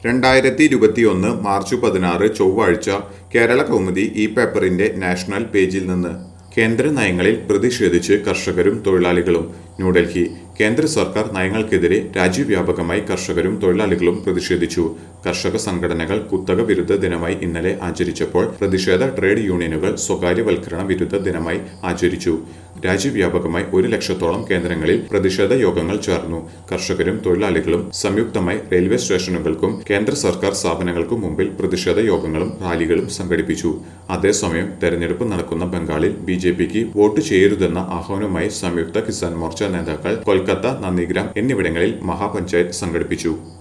രണ്ടായിരത്തി ഇരുപത്തിയൊന്ന് മാർച്ച് പതിനാറ് ചൊവ്വാഴ്ച കേരള കൗമുദി ഈ പേപ്പറിന്റെ നാഷണൽ പേജിൽ നിന്ന് കേന്ദ്ര നയങ്ങളിൽ പ്രതിഷേധിച്ച് കർഷകരും തൊഴിലാളികളും ന്യൂഡൽഹി കേന്ദ്ര സർക്കാർ നയങ്ങൾക്കെതിരെ രാജ്യവ്യാപകമായി കർഷകരും തൊഴിലാളികളും പ്രതിഷേധിച്ചു കർഷക സംഘടനകൾ കുത്തക വിരുദ്ധ ദിനമായി ഇന്നലെ ആചരിച്ചപ്പോൾ പ്രതിഷേധ ട്രേഡ് യൂണിയനുകൾ സ്വകാര്യവൽക്കരണ വിരുദ്ധ ദിനമായി ആചരിച്ചു രാജ്യവ്യാപകമായി ഒരു ലക്ഷത്തോളം കേന്ദ്രങ്ങളിൽ പ്രതിഷേധ യോഗങ്ങൾ ചേർന്നു കർഷകരും തൊഴിലാളികളും സംയുക്തമായി റെയിൽവേ സ്റ്റേഷനുകൾക്കും കേന്ദ്ര സർക്കാർ സ്ഥാപനങ്ങൾക്കും മുമ്പിൽ പ്രതിഷേധ യോഗങ്ങളും റാലികളും സംഘടിപ്പിച്ചു അതേസമയം തെരഞ്ഞെടുപ്പ് നടക്കുന്ന ബംഗാളിൽ ബി ജെ പിക്ക് വോട്ട് ചെയ്യരുതെന്ന ആഹ്വാനവുമായി സംയുക്ത കിസാൻ മോർച്ച നേതാക്കൾ കൊൽക്കത്ത നന്ദിഗ്രാം എന്നിവിടങ്ങളിൽ മഹാപഞ്ചായത്ത് സംഘടിപ്പിച്ചു